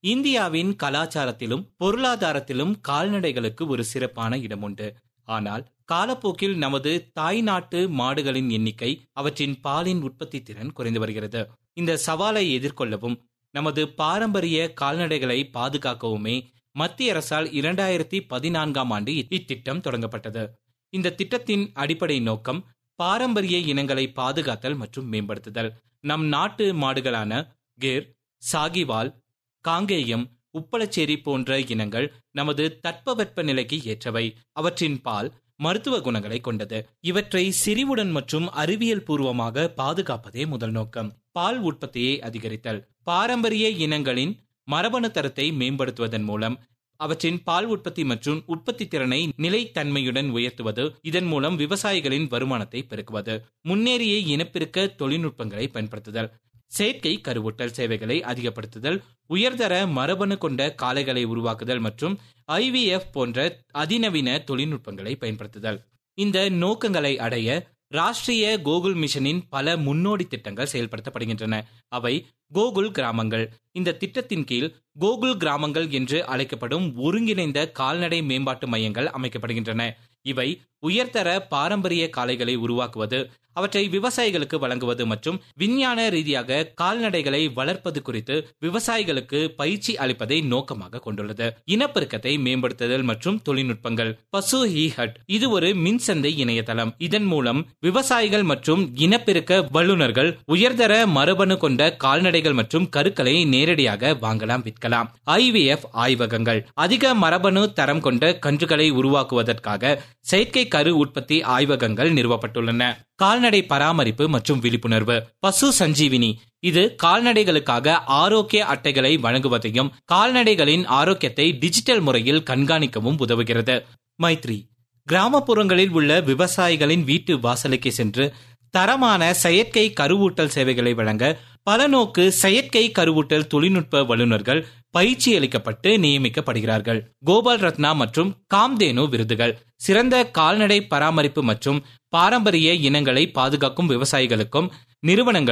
இந்தியாவின் கலாச்சாரத்திலும் பொருளாதாரத்திலும் கால்நடைகளுக்கு ஒரு சிறப்பான இடம் உண்டு ஆனால் காலப்போக்கில் நமது தாய்நாட்டு மாடுகளின் எண்ணிக்கை அவற்றின் பாலின் உற்பத்தி திறன் குறைந்து வருகிறது இந்த சவாலை எதிர்கொள்ளவும் நமது பாரம்பரிய கால்நடைகளை பாதுகாக்கவுமே மத்திய அரசால் இரண்டாயிரத்தி பதினான்காம் ஆண்டு இத்திட்டம் தொடங்கப்பட்டது இந்த திட்டத்தின் அடிப்படை நோக்கம் பாரம்பரிய இனங்களை பாதுகாத்தல் மற்றும் மேம்படுத்துதல் நம் நாட்டு மாடுகளான கிர் சாகிவால் காங்கேயம் உப்பளச்சேரி போன்ற இனங்கள் நமது தட்பவெப்ப நிலைக்கு ஏற்றவை அவற்றின் பால் மருத்துவ குணங்களை கொண்டது இவற்றை சிரிவுடன் மற்றும் அறிவியல் பூர்வமாக பாதுகாப்பதே முதல் நோக்கம் பால் உற்பத்தியை அதிகரித்தல் பாரம்பரிய இனங்களின் மரபணு தரத்தை மேம்படுத்துவதன் மூலம் அவற்றின் பால் உற்பத்தி மற்றும் உற்பத்தி திறனை நிலைத்தன்மையுடன் உயர்த்துவது இதன் மூலம் விவசாயிகளின் வருமானத்தை பெருக்குவது முன்னேறிய இனப்பெருக்க தொழில்நுட்பங்களை பயன்படுத்துதல் செயற்கை கருவூட்டல் சேவைகளை அதிகப்படுத்துதல் உயர்தர மரபணு கொண்ட காளைகளை உருவாக்குதல் மற்றும் ஐவிஎஃப் போன்ற அதிநவீன தொழில்நுட்பங்களை பயன்படுத்துதல் இந்த நோக்கங்களை அடைய ராஷ்டிரிய கோகுல் மிஷனின் பல முன்னோடி திட்டங்கள் செயல்படுத்தப்படுகின்றன அவை கோகுல் கிராமங்கள் இந்த திட்டத்தின் கீழ் கோகுல் கிராமங்கள் என்று அழைக்கப்படும் ஒருங்கிணைந்த கால்நடை மேம்பாட்டு மையங்கள் அமைக்கப்படுகின்றன இவை உயர்தர பாரம்பரிய காளைகளை உருவாக்குவது அவற்றை விவசாயிகளுக்கு வழங்குவது மற்றும் விஞ்ஞான ரீதியாக கால்நடைகளை வளர்ப்பது குறித்து விவசாயிகளுக்கு பயிற்சி அளிப்பதை நோக்கமாக கொண்டுள்ளது இனப்பெருக்கத்தை மேம்படுத்துதல் மற்றும் தொழில்நுட்பங்கள் பசு இ ஹட் இது ஒரு மின்சந்தை இணையதளம் இதன் மூலம் விவசாயிகள் மற்றும் இனப்பெருக்க வல்லுநர்கள் உயர்தர மரபணு கொண்ட கால்நடைகள் மற்றும் கருக்களை நேரடியாக வாங்கலாம் விற்கலாம் ஐவிஎஃப் ஆய்வகங்கள் அதிக மரபணு தரம் கொண்ட கன்றுகளை உருவாக்குவதற்காக செயற்கை கரு உற்பத்தி ஆய்வகங்கள் நிறுவப்பட்டுள்ளன கால்நடை பராமரிப்பு மற்றும் விழிப்புணர்வு பசு சஞ்சீவினி இது கால்நடைகளுக்காக ஆரோக்கிய அட்டைகளை வழங்குவதையும் கால்நடைகளின் ஆரோக்கியத்தை டிஜிட்டல் முறையில் கண்காணிக்கவும் உதவுகிறது மைத்ரி கிராமப்புறங்களில் உள்ள விவசாயிகளின் வீட்டு வாசலுக்கு சென்று தரமான செயற்கை கருவூட்டல் சேவைகளை வழங்க பலநோக்கு செயற்கை கருவூட்டல் தொழில்நுட்ப வல்லுநர்கள் பயிற்சி அளிக்கப்பட்டு நியமிக்கப்படுகிறார்கள் கோபால் ரத்னா மற்றும் காம்தேனு விருதுகள் சிறந்த கால்நடை பராமரிப்பு மற்றும் பாரம்பரிய இனங்களை பாதுகாக்கும் விவசாயிகளுக்கும் நிறுவனங்கள்